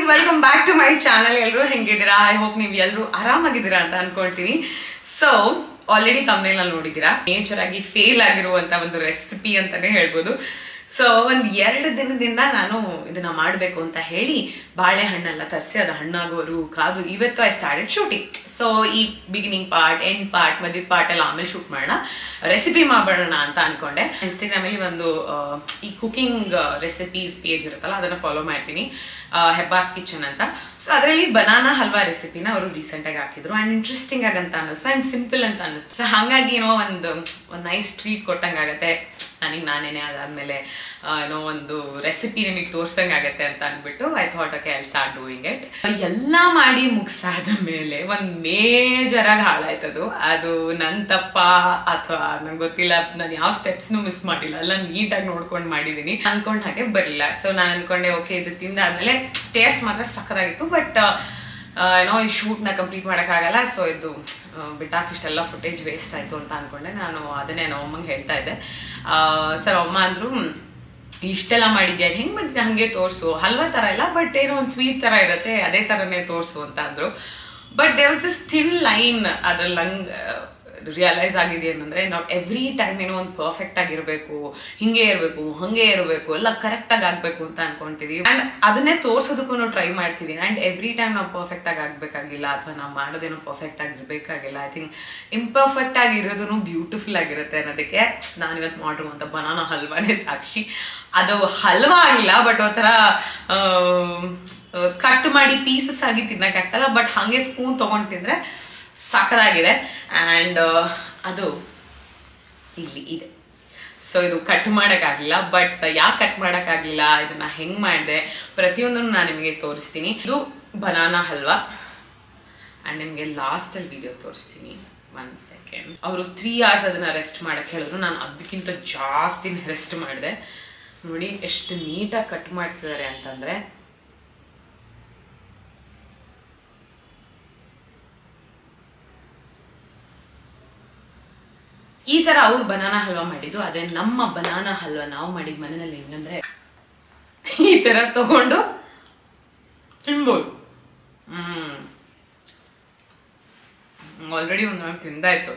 welcome back to my channel ಎಲ್ಲರೂ ಹೆಂಗಿದ್ದೀರಾ I hope ನೀವು ಎಲ್ಲರೂ ಆರಾಮಾಗಿದ್ದೀರಾ ಅಂತ ಅನ್ಕೊಳ್ತೀನಿ ಸೊ ಆಲ್ರೆಡಿ ತಮ್ಮನೇಲಿ ನೋಡಿದ್ದೀರಾ ನೇಚರ್ ಆಗಿ ಫೇಲ್ ಆಗಿರುವಂತ ಒಂದು ರೆಸಿಪಿ ಅಂತಾನೆ ಹೇಳ್ಬೋದು ಸೊ ಒಂದ್ ಎರಡು ದಿನದಿಂದ ನಾನು ಇದನ್ನ ಮಾಡಬೇಕು ಅಂತ ಹೇಳಿ ಬಾಳೆಹಣ್ಣೆಲ್ಲ ತರಿಸಿ ಅದು ಹಣ್ಣಾಗೋರು ಕಾದು ಇವತ್ತು ಐ ಸ್ಟಾರ್ಟೆಡ್ ಶೂಟಿಂಗ್ ಸೊ ಈ ಬಿಗಿನಿಂಗ್ ಪಾರ್ಟ್ ಎಂಡ್ ಪಾರ್ಟ್ ಮಧ್ಯದ ಪಾರ್ಟ್ ಎಲ್ಲ ಆಮೇಲೆ ಶೂಟ್ ಮಾಡೋಣ ರೆಸಿಪಿ ಮಾಡೋಣ ಅಂತ ಅನ್ಕೊಂಡೆ ಇನ್ಸ್ಟಾಗ್ರಾಮ್ ಅಲ್ಲಿ ಒಂದು ಆ, ಈ ಕುಕಿಂಗ್ ರೆಸಿಪೀಸ್ ಪೇಜ್ ಇರುತ್ತಲ್ಲ ಅದನ್ನ ಫಾಲೋ ಮಾಡ್ತೀನಿ ಆ, ಹೆಬ್ಬಾಸ್ ಕಿಚನ್ ಅಂತ ಸೊ ಅದರಲ್ಲಿ ಬನಾನಾ ಹಲ್ವಾ ರೆಸಿಪಿನ ಅವರು ರೀಸೆಂಟ್ ಆಗಿ ಹಾಕಿದ್ರು ಅಂಡ್ ಇಂಟ್ರೆಸ್ಟಿಂಗ್ ಆಗಂತ ಅನ್ನಿಸ್ತು ಅಂಡ್ ಸಿಂಪಲ್ ಅಂತ ಅನ್ನಿಸ್ತು ಸೊ ಹಾಗಾಗಿ ಏನೋ ಒಂದು ಒಂದು ನೈಸ್ ಟ್ರೀಟ್ ಕೊಟ್ಟಂಗೆ ಆಗತ್ತೆ ನನಗೆ ನಾನೇನೆ ಅದಾದ್ಮೇಲೆ ಆ, ಏನೋ ಒಂದು ರೆಸಿಪಿ ನಿಮಗೆ ತೋರ್ಸಂಗ್ ಆಗತ್ತೆ ಅಂತ ಅಂದ್ಬಿಟ್ಟು I thought okay I start doing it ಎಲ್ಲ ಮಾಡಿ ಮುಗಿಸಾದ ಮೇಲೆ ಒಂದು ಮೇಜರ್ ಆಗಿ ಹಾಳಾಯ್ತದು ಅದು ನನ್ ತಪ್ಪ ಅಥವಾ ನಂಗೆ ಗೊತ್ತಿಲ್ಲ ನಾನು ಯಾವ ಸ್ಟೆಪ್ಸ್ನು ಮಿಸ್ ಮಾಡಿಲ್ಲ ಎಲ್ಲ ನೀಟಾಗಿ ನೋಡ್ಕೊಂಡು ಮಾಡಿದೀನಿ ಅನ್ಕೊಂಡ್ ಹಾಗೆ ಬರಲಿಲ್ಲ ಸೊ ನಾನು ಅನ್ಕೊಂಡೆ ಓಕೆ ಇದು ತಿಂದಾದ್ಮೇಲೆ ಟೇಸ್ಟ್ ಮಾತ್ರ ಸಖತ್ತಾಗಿತ್ತು ಬಟ್ ಏನೋ ಈ ಶೂಟ್ನ ಕಂಪ್ಲೀಟ್ ಮಾಡೋಕ್ಕಾಗಲ್ಲ ಸೊ ಇದು ಬಿಟ್ಟಾಕ್ ಇಷ್ಟೆಲ್ಲ ಫುಟೇಜ್ ವೇಸ್ಟ್ ಆಯ್ತು ಅಂತ ಅನ್ಕೊಂಡೆ ನಾನು ಅದನ್ನೇ ನಮ್ಮ ಅಮ್ಮಂಗೆ ಹೇಳ್ತಾ ಇದ್ದೆ ಸರ್ ಅಮ್ಮ ಅಂದ್ರು ಇಷ್ಟೆಲ್ಲ ಮಾಡಿದ್ಯಾ ಹೆಂಗ್ ಬಂದಿದೆ ಹಂಗೆ ತೋರಿಸು ಹಲ್ವಾ ತರ ಇಲ್ಲ ಬಟ್ ಏನೋ ಒಂದು ಸ್ವೀಟ್ ತರ ಇರುತ್ತೆ ಅದೇ ತರನೇ ತೋರಿಸು ಅಂತ ಅಂದ್ರು but there was this thin line ಅದ್ರಲ್ಲಿ ನಂಗೆ ರಿಯಲೈಸ್ ಆಗಿದೆ ಏನಂದ್ರೆ ನಾವು ಎವ್ರಿ ಟೈಮ್ ಏನೋ ಒಂದು ಪರ್ಫೆಕ್ಟ್ ಆಗಿರ್ಬೇಕು ಹಿಂಗೆ ಇರಬೇಕು ಹಂಗೆ ಇರಬೇಕು ಎಲ್ಲ ಕರೆಕ್ಟ್ ಆಗಿ ಆಗ್ಬೇಕು ಅಂತ ಅನ್ಕೊಂತೀವಿ ಅಂಡ್ ಅದನ್ನೇ ತೋರ್ಸೋದಕ್ಕೂ ಟ್ರೈ ಮಾಡ್ತಿದೀನಿ ಅಂಡ್ ಎವ್ರಿ ಟೈಮ್ ನಾವು ಪರ್ಫೆಕ್ಟ್ ಆಗಿ ಆಗ್ಬೇಕಾಗಿಲ್ಲ ಅಥವಾ ನಾವು ಮಾಡೋದೇನೋ ಪರ್ಫೆಕ್ಟ್ ಆಗಿರ್ಬೇಕಾಗಿಲ್ಲ ಐ ಥಿಂಕ್ ಇಂಪರ್ಫೆಕ್ಟ್ ಆಗಿರೋದು ಬ್ಯೂಟಿಫುಲ್ ಆಗಿರುತ್ತೆ ಅನ್ನೋದಕ್ಕೆ ನಾನು ಇವತ್ತು ಮಾಡಿರುವಂತ ಬನಾನಾ ಹಲ್ವಾನೇ ಸಾಕ್ಷಿ ಅದು ಹಲ್ವಾ ಆಗಿಲ್ಲ ಬಟ್ ಒಂಥರ ಕಟ್ ಮಾಡಿ ಪೀಸಸ್ ಆಗಿ ತಿನ್ನಕ್ಕಾಗ್ತಲ್ಲ ಬಟ್ ಹಾಗೆ ಸ್ಪೂನ್ ತಗೊಂಡು ತಿಂದ್ರೆ ಸಖತ್ತಾಗಿದೆ ಆ್ಯಂಡ್ ಅದು ಇಲ್ಲಿ ಇದೆ ಸೊ ಇದು ಕಟ್ ಮಾಡೋಕ್ಕಾಗಲಿಲ್ಲ ಬಟ್ ಯಾಕೆ ಕಟ್ ಮಾಡೋಕ್ಕಾಗಲಿಲ್ಲ ಇದನ್ನ ಹೆಂಗ್ ಮಾಡಿದೆ ಪ್ರತಿಯೊಂದನ್ನು ನಾನು ನಿಮಗೆ ತೋರಿಸ್ತೀನಿ ಇದು ಬನಾನಾ ಹಲ್ವಾ ಆ್ಯಂಡ್ ನಿಮಗೆ ಲಾಸ್ಟಲ್ಲಿ ವಿಡಿಯೋ ತೋರಿಸ್ತೀನಿ ಒನ್ ಸೆಕೆಂಡ್ ಅವರು ತ್ರೀ ಅವರ್ಸ್ ಅದನ್ನ ರೆಸ್ಟ್ ಮಾಡಕ್ಕೆ ಹೇಳಿದ್ರು ನಾನು ಅದಕ್ಕಿಂತ ಜಾಸ್ತಿ ರೆಸ್ಟ್ ಮಾಡಿದೆ ನೋಡಿ ಎಷ್ಟು ನೀಟಾಗಿ ಕಟ್ ಮಾಡಿಸಿದ್ದಾರೆ ಅಂತಂದ್ರೆ ಈ ತರ ಅವ್ರು ಬನಾನಾ ಹಲ್ವಾ ಮಾಡಿದ್ದು ಆದ್ರೆ ನಮ್ಮ ಬನಾನಾ ಹಲ್ವಾ ನಾವು ಮಾಡಿದ ಮನೆಯಲ್ಲಿ ಹೆಂಗಂದ್ರೆ ಈ ತರ ತಗೊಂಡು ತಿನ್ಬೋದು ಹ್ಮ್ ಆಲ್ರೆಡಿ ಒಂದು ನಾನು ತಿಂದಾಯ್ತು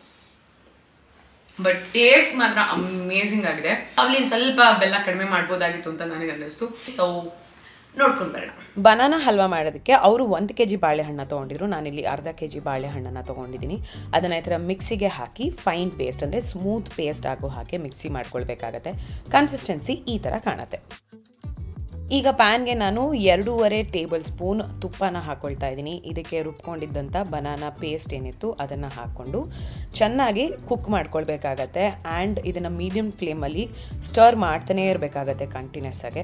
ಬಟ್ ಟೇಸ್ಟ್ ಮಾತ್ರ ಅಮೇಸಿಂಗ್ ಆಗಿದೆ ಅಲ್ಲಿ ಸ್ವಲ್ಪ ಬೆಲ್ಲ ಕಡಿಮೆ ಮಾಡ್ಬೋದಾಗಿತ್ತು ಅಂತ ನನಗೆ ಅನ್ನಿಸ್ತು ಸೊ ನೋಡ್ಕೊಂಡು ಬರೋಣ ಬನಾನಾ ಹಲ್ವಾ ಮಾಡೋದಕ್ಕೆ ಅವರು ಒಂದು ಕೆ ಜಿ ಬಾಳೆಹಣ್ಣು ತೊಗೊಂಡಿದ್ರು ನಾನಿಲ್ಲಿ ಅರ್ಧ ಕೆ ಜಿ ಬಾಳೆಹಣ್ಣನ್ನು ತೊಗೊಂಡಿದ್ದೀನಿ ಅದನ್ನು ಈ ಥರ ಮಿಕ್ಸಿಗೆ ಹಾಕಿ ಫೈನ್ ಪೇಸ್ಟ್ ಅಂದರೆ ಸ್ಮೂತ್ ಪೇಸ್ಟ್ ಆಗೋ ಹಾಕಿ ಮಿಕ್ಸಿ ಮಾಡ್ಕೊಳ್ಬೇಕಾಗತ್ತೆ ಕನ್ಸಿಸ್ಟೆನ್ಸಿ ಈ ಥರ ಕಾಣುತ್ತೆ ಈಗ ಪ್ಯಾನ್ಗೆ ನಾನು ಎರಡೂವರೆ ಟೇಬಲ್ ಸ್ಪೂನ್ ತುಪ್ಪನ ಹಾಕೊಳ್ತಾ ಇದ್ದೀನಿ ಇದಕ್ಕೆ ರುಬ್ಕೊಂಡಿದ್ದಂಥ ಬನಾನಾ ಪೇಸ್ಟ್ ಏನಿತ್ತು ಅದನ್ನು ಹಾಕ್ಕೊಂಡು ಚೆನ್ನಾಗಿ ಕುಕ್ ಮಾಡ್ಕೊಳ್ಬೇಕಾಗತ್ತೆ ಆ್ಯಂಡ್ ಇದನ್ನು ಮೀಡಿಯಮ್ ಫ್ಲೇಮಲ್ಲಿ ಸ್ಟರ್ ಮಾಡ್ತಾನೇ ಇರಬೇಕಾಗತ್ತೆ ಕಂಟಿನ್ಯೂಸ್ ಆಗಿ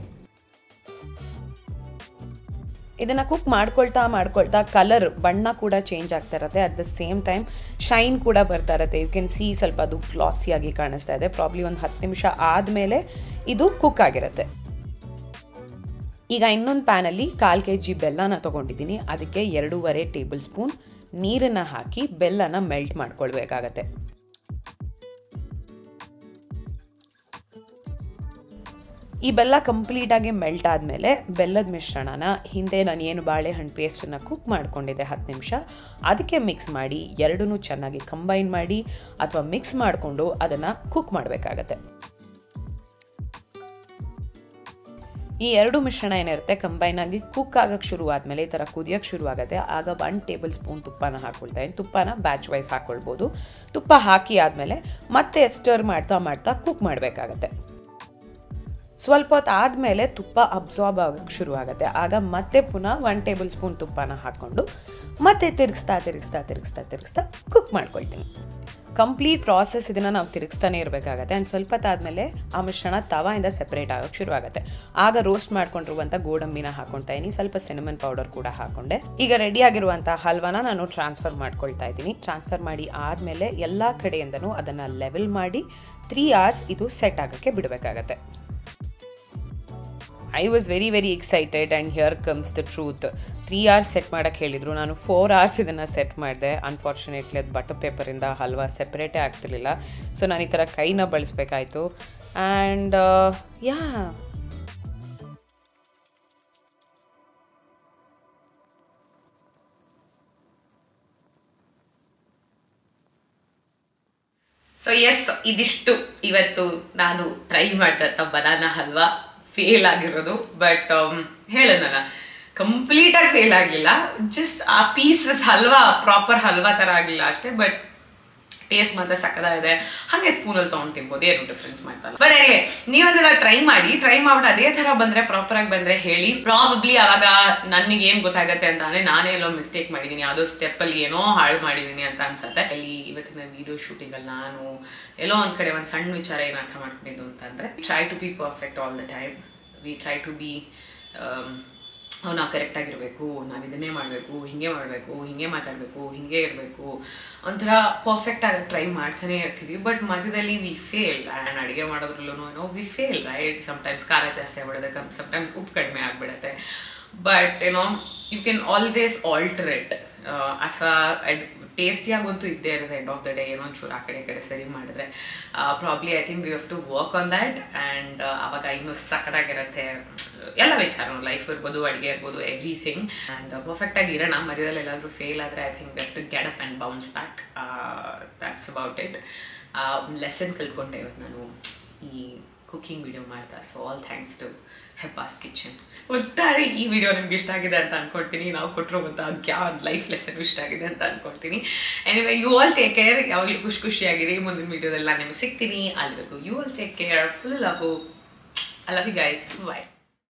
ಇದನ್ನು ಕುಕ್ ಮಾಡ್ಕೊಳ್ತಾ ಮಾಡ್ಕೊಳ್ತಾ ಕಲರ್ ಬಣ್ಣ ಕೂಡ ಚೇಂಜ್ ಆಗ್ತಾ ಇರುತ್ತೆ at the same time shine ಕೂಡ ಬರ್ತಾ ಇರುತ್ತೆ ಯು ಕ್ಯಾನ್ ಸಿ ಸ್ವಲ್ಪ ಅದು ಗ್ಲಾಸಿಯಾಗಿ ಕಾಣಿಸ್ತಾ ಇದೆ ಪ್ರಾಬ್ಲಿ ಒಂದು ಹತ್ತು ನಿಮಿಷ ಆದಮೇಲೆ ಇದು ಕುಕ್ ಆಗಿರುತ್ತೆ ಈಗ ಇನ್ನೊಂದು ಪ್ಯಾನಲ್ಲಿ ಕಾಲು ಕೆ ಜಿ ಬೆಲ್ಲನ ತೊಗೊಂಡಿದ್ದೀನಿ ಅದಕ್ಕೆ ಎರಡೂವರೆ ಟೇಬಲ್ ಸ್ಪೂನ್ ನೀರನ್ನು ಹಾಕಿ ಬೆಲ್ಲನ ಮೆಲ್ಟ್ ಮಾಡ್ಕೊಳ್ಬೇಕಾಗತ್ತೆ ಈ ಬೆಲ್ಲ ಕಂಪ್ಲೀಟಾಗಿ ಮೆಲ್ಟ್ ಆದಮೇಲೆ ಬೆಲ್ಲದ ಮಿಶ್ರಣನ ಹಿಂದೆ ನಾನು ಏನು ಬಾಳೆಹಣ್ಣು ಪೇಸ್ಟನ್ನು ಕುಕ್ ಮಾಡ್ಕೊಂಡಿದ್ದೆ ಹತ್ತು ನಿಮಿಷ ಅದಕ್ಕೆ ಮಿಕ್ಸ್ ಮಾಡಿ ಎರಡನ್ನೂ ಚೆನ್ನಾಗಿ ಕಂಬೈನ್ ಮಾಡಿ ಅಥವಾ ಮಿಕ್ಸ್ ಮಾಡಿಕೊಂಡು ಅದನ್ನು ಕುಕ್ ಮಾಡಬೇಕಾಗತ್ತೆ ಈ ಎರಡು ಮಿಶ್ರಣ ಏನಿರುತ್ತೆ ಕಂಬೈನ್ ಆಗಿ ಕುಕ್ ಆಗಕ್ಕೆ ಶುರು ಆದಮೇಲೆ ಈ ಥರ ಕುದಿಯೋಕ್ಕೆ ಶುರು ಆಗುತ್ತೆ ಆಗ ಒನ್ ಟೇಬಲ್ ಸ್ಪೂನ್ ತುಪ್ಪನ ಹಾಕ್ಕೊಳ್ತಾ ಇದ್ದೀನಿ ತುಪ್ಪನ ಬ್ಯಾಚ್ ವೈಸ್ ಹಾಕ್ಕೊಳ್ಬೋದು ತುಪ್ಪ ಹಾಕಿ ಆದಮೇಲೆ ಮತ್ತೆ ಸ್ಟರ್ ಮಾಡ್ತಾ ಮಾಡ್ತಾ ಕುಕ್ ಮಾಡಬೇಕಾಗತ್ತೆ ಸ್ವಲ್ಪ ಹೊತ್ತು ಆದಮೇಲೆ ತುಪ್ಪ ಅಬ್ಸಾರ್ಬ್ ಆಗೋಕ್ಕೆ ಶುರು ಆಗುತ್ತೆ ಆಗ ಮತ್ತೆ ಪುನಃ ಒನ್ ಟೇಬಲ್ ಸ್ಪೂನ್ ತುಪ್ಪನ ಹಾಕ್ಕೊಂಡು ಮತ್ತೆ ತಿರುಗಿಸ್ತಾ ತಿರುಗಿಸ್ತಾ ತಿರುಗಿಸ್ತಾ ತಿರುಗಿಸ್ತಾ ಕುಕ್ ಮಾಡ್ಕೊಳ್ತೀನಿ ಕಂಪ್ಲೀಟ್ ಪ್ರಾಸೆಸ್ ಇದನ್ನು ನಾವು ತಿರುಗಿಸ್ತಾನೆ ಇರಬೇಕಾಗತ್ತೆ ಆ್ಯಂಡ್ ಸ್ವಲ್ಪ ಹೊತ್ತಾದಮೇಲೆ ಆ ಮಿಶ್ರಣ ತವಾಯಿಂದ ಸೆಪರೇಟ್ ಆಗೋಕ್ಕೆ ಶುರು ಆಗುತ್ತೆ ಆಗ ರೋಸ್ಟ್ ಮಾಡ್ಕೊಂಡಿರುವಂಥ ಗೋಡಂಬಿನ ಹಾಕೊಳ್ತಾ ಇದ್ದೀನಿ ಸ್ವಲ್ಪ ಸಿನಿಮನ್ ಪೌಡರ್ ಕೂಡ ಹಾಕೊಂಡೆ ಈಗ ರೆಡಿ ಆಗಿರುವಂಥ ಹಲ್ವಾನ ನಾನು ಟ್ರಾನ್ಸ್ಫರ್ ಮಾಡ್ಕೊಳ್ತಾ ಇದ್ದೀನಿ ಟ್ರಾನ್ಸ್ಫರ್ ಮಾಡಿ ಆದಮೇಲೆ ಎಲ್ಲ ಕಡೆಯಿಂದನೂ ಅದನ್ನು ಲೆವೆಲ್ ಮಾಡಿ ತ್ರೀ ಅವರ್ಸ್ ಇದು ಸೆಟ್ ಆಗೋಕ್ಕೆ ಬಿಡಬೇಕಾಗತ್ತೆ I was very very excited and here comes the truth three hours set ಮಾಡೋಕ್ಕೆ ಹೇಳಿದರು ನಾನು ಫೋರ್ ಅವರ್ಸ್ ಇದನ್ನು ಸೆಟ್ ಮಾಡಿದೆ ಅನ್ಫಾರ್ಚುನೇಟ್ಲಿ ಅದು ಬಟರ್ ಪೇಪರಿಂದ ಹಲ್ವಾ ಸೆಪ್ರೇಟೇ ಆಗ್ತಿರ್ಲಿಲ್ಲ ಸೊ ನಾನು ಈ ಥರ ಕೈನ ಬಳಸಬೇಕಾಯ್ತು ಆ್ಯಂಡ್ ಯಾ ಸೊ ಎಸ್ ಇದಿಷ್ಟು ಇವತ್ತು ನಾನು ಟ್ರೈ ಮಾಡಿದಂಥ ಬನಾನಾ ಹಲ್ವಾ ಫೇಲ್ ಆಗಿರೋದು ಬಟ್ ಹೇಳೋದಲ್ಲ ಕಂಪ್ಲೀಟ್ ಆಗಿ ಫೇಲ್ ಆಗಲಿಲ್ಲ ಜಸ್ಟ್ ಆ ಪೀಸಸ್ ಹಲ್ವಾ ಪ್ರಾಪರ್ ಹಲ್ವಾ ತರ ಆಗಿಲ್ಲ ಅಷ್ಟೇ ಬಟ್ ಟೇಸ್ಟ್ ಮಾತ್ರ ಸಕ್ಕದಾಗಿದೆ ಹಾಗೆ ಸ್ಪೂನಲ್ಲಿ ತೊಗೊಂಡು ತಿನ್ಬೋದು ಏನು ಡಿಫ್ರೆನ್ಸ್ ಮಾಡ್ತಾರೆ ಬಟ್ ಏನಿವೆ ನೀವು ಅದನ್ನ ಟ್ರೈ ಮಾಡಿ ಟ್ರೈ ಮಾಡ್ಬಿಟ್ಟು ಅದೇ ತರ ಬಂದ್ರೆ ಪ್ರಾಪರ್ ಆಗಿ ಬಂದ್ರೆ ಹೇಳಿ ಪ್ರಾಬಬ್ಲಿ ಅವಾಗ ನನಗೆ ಏನ್ ಗೊತ್ತಾಗತ್ತೆ ಅಂತ ಅಂದ್ರೆ ನಾನೇ ಎಲ್ಲೋ ಮಿಸ್ಟೇಕ್ ಮಾಡಿದೀನಿ ಯಾವುದೋ ಸ್ಟೆಪ್ ಅಲ್ಲಿ ಏನೋ ಹಾಳು ಮಾಡಿದೀನಿ ಅಂತ ಅನ್ಸತ್ತೆ ಅಲ್ಲಿ ಇವತ್ತಿನ ವಿಡಿಯೋ ಶೂಟಿಂಗ್ ಅಲ್ಲಿ ನಾನು ಎಲ್ಲೋ ಒಂದ್ ಕಡೆ ಒಂದ್ ಸಣ್ಣ ವಿಚಾರ ಏನ್ ಅರ್ಥ ಮಾಡ್ಕೊಂಡಿದ್ದು ಅಂತಂದ್ರೆ try to be perfect all the time we try to be ನಾವು ಕರೆಕ್ಟ್ ಆಗಿರಬೇಕು ನಾವು ಇದನ್ನೇ ಮಾಡಬೇಕು ಹಿಂಗೆ ಮಾಡಬೇಕು ಹಿಂಗೆ ಮಾತಾಡಬೇಕು ಹಿಂಗೆ ಇರಬೇಕು ಒಂಥರ ಪರ್ಫೆಕ್ಟ್ ಆಗಿ ಟ್ರೈ ಮಾಡ್ತಾನೆ ಇರ್ತೀವಿ ಬಟ್ ಮಧ್ಯದಲ್ಲಿ ವಿ ಫೇಲ್ ಆ್ಯಂಡ್ ಅಡುಗೆ ಮಾಡೋದ್ರಲ್ಲೂ ಏನೋ ವಿ ಫೇಲ್ ರೈಟ್ ಸಮ್ಟೈಮ್ಸ್ ಖಾರ ಜಾಸ್ತಿ ಆಗ್ಬಿಡುತ್ತೆ ಸಮ್ಟೈಮ್ಸ್ ಉಪ್ಪು ಕಡಿಮೆ ಆಗ್ಬಿಡುತ್ತೆ ಬಟ್ ಏನೋ you can always alter it ಅಥವಾ ಟೇಸ್ಟಿಯಾಗಂತೂ ಇದ್ದೇ ಇರುತ್ತೆ ಎಂಡ್ ಆಫ್ ದ ಡೇ ಏನೋ ಒಂಚೂರು ಆ ಕಡೆ ಈ ಕಡೆ ಸರಿ ಮಾಡಿದ್ರೆ probably I think we have to work on that and ಅವಾಗ ಇನ್ನೂ ಸಖತ್ತಾಗಿರುತ್ತೆ ಎಲ್ಲ ವಿಚಾರ ಲೈಫ್ ಇರ್ಬೋದು ಅಡುಗೆ ಇರ್ಬೋದು ಎವ್ರಿಥಿಂಗ್ ಆ್ಯಂಡ್ ಪರ್ಫೆಕ್ಟ್ ಆಗಿ ಇರೋಣ ಮಧ್ಯದಲ್ಲಿ ಎಲ್ಲಾದರೂ ಫೇಲ್ ಆದರೆ I think we've to get up and bounce back that's about it lesson ಕಲ್ತ್ಕೊಂಡೆ ಇವತ್ತು ನಾನು ಈ ಕುಕಿಂಗ್ ವಿಡಿಯೋ ಮಾಡ್ತಾ so all thanks to Hebbar's kitchen ಒಟ್ಟಾರೆ ಈ ವಿಡಿಯೋ ನಿಮ್ಗೆ ಇಷ್ಟ ಆಗಿದೆ ಅಂತ ಅನ್ಕೊಳ್ತೀನಿ ನಾವು ಕೊಟ್ಟಿರುವಂಥ ಯಾವ ಲೈಫ್ ಲೆಸನ್ ಇಷ್ಟ ಆಗಿದೆ ಅಂತ ಅನ್ಕೊಳ್ತೀನಿ anyway you all take care ಯಾವಾಗಲೂ ಖುಷಿ ಖುಷಿಯಾಗಿರಿ ಮುಂದಿನ ವಿಡಿಯೋದಲ್ಲಿ ನಾನು ನಿಮಗೆ ಸಿಗ್ತೀನಿ ಅಲ್ಲಿವರೆಗೂ you all take care full love I love you guys bye